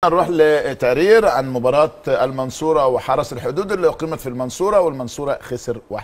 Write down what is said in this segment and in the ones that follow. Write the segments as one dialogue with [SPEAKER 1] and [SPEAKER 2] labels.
[SPEAKER 1] نروح لتقرير عن مباراة المنصورة وحرس الحدود اللي أقيمت في المنصورة والمنصورة خسر 1-0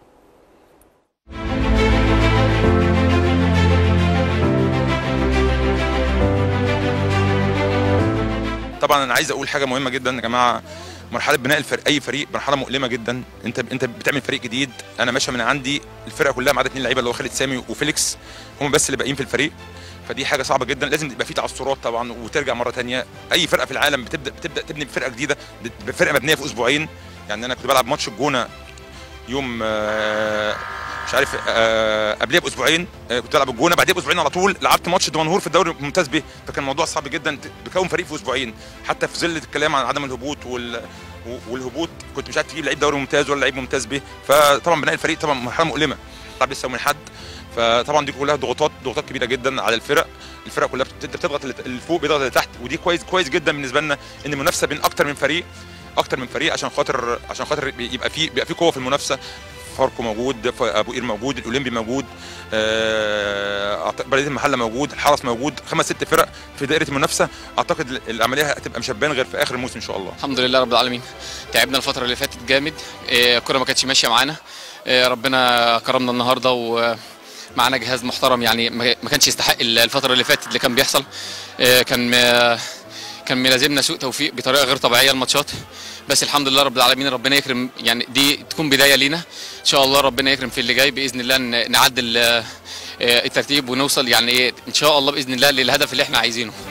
[SPEAKER 2] طبعا انا عايز اقول حاجه مهمه جدا يا جماعه مرحله بناء الفريق اي فريق مرحله مؤلمه جدا انت انت بتعمل فريق جديد انا ماشي من عندي الفرقه كلها ما عدا اثنين لعيبه اللي هو خالد سامي وفيليكس هم بس اللي باقيين في الفريق فدي حاجه صعبه جدا لازم يبقى في تعثرات طبعا وترجع مره ثانيه اي فرقه في العالم بتبدا بتبدا تبني فرقه جديده بفرقه مبنيه في اسبوعين يعني انا كنت بلعب ماتش الجونه يوم آه، مش عارف آه، قبلها باسبوعين آه، كنت بلعب الجونه بعدها باسبوعين على طول لعبت ماتش دمنهور في الدوري الممتاز به فكان الموضوع صعب جدا بكون فريق في اسبوعين حتى في ظل الكلام عن عدم الهبوط وال والهبوط كنت مش عارف تجيب لعيب دوري ممتاز ولا لعيب ممتاز به فطبعا بناء الفريق طبعا مرحله مؤلمه طبعا لسه من حد فطبعا دي كلها ضغوطات ضغوطات كبيره جدا على الفرق الفرق كلها بت- بتضغط اللي فوق بيضغط اللي تحت ودي كويس كويس جدا بالنسبه لنا ان المنافسه بين اكتر من فريق اكتر من فريق عشان خاطر عشان خاطر يبقى في بيبقى في قوه في المنافسه فاركو موجود ف- ابو قير موجود الاولمبي موجود آه، أعت- بلديه المحله موجود الحرس موجود خمس ست فرق في دائره المنافسه اعتقد العمليه هتبقى مش هتبان غير في اخر الموسم ان شاء الله
[SPEAKER 3] الحمد لله رب العالمين تعبنا الفترة اللي فاتت جامد إيه، الكرة ما كانتش ماشية معانا إيه، ربنا كرمنا النهاردة ومعانا جهاز محترم يعني ما ما كانش يستحق الفترة اللي فاتت اللي كان بيحصل إيه، كان م- كان ملازمنا سوء توفيق بطريقة غير طبيعية الماتشات بس الحمد لله رب العالمين ربنا يكرم يعني دي تكون بداية لينا ان شاء الله ربنا يكرم في اللي جاي بإذن الله ن- نعدل آه، الترتيب ونوصل يعني إيه، ان شاء الله بإذن الله للهدف اللي احنا عايزينه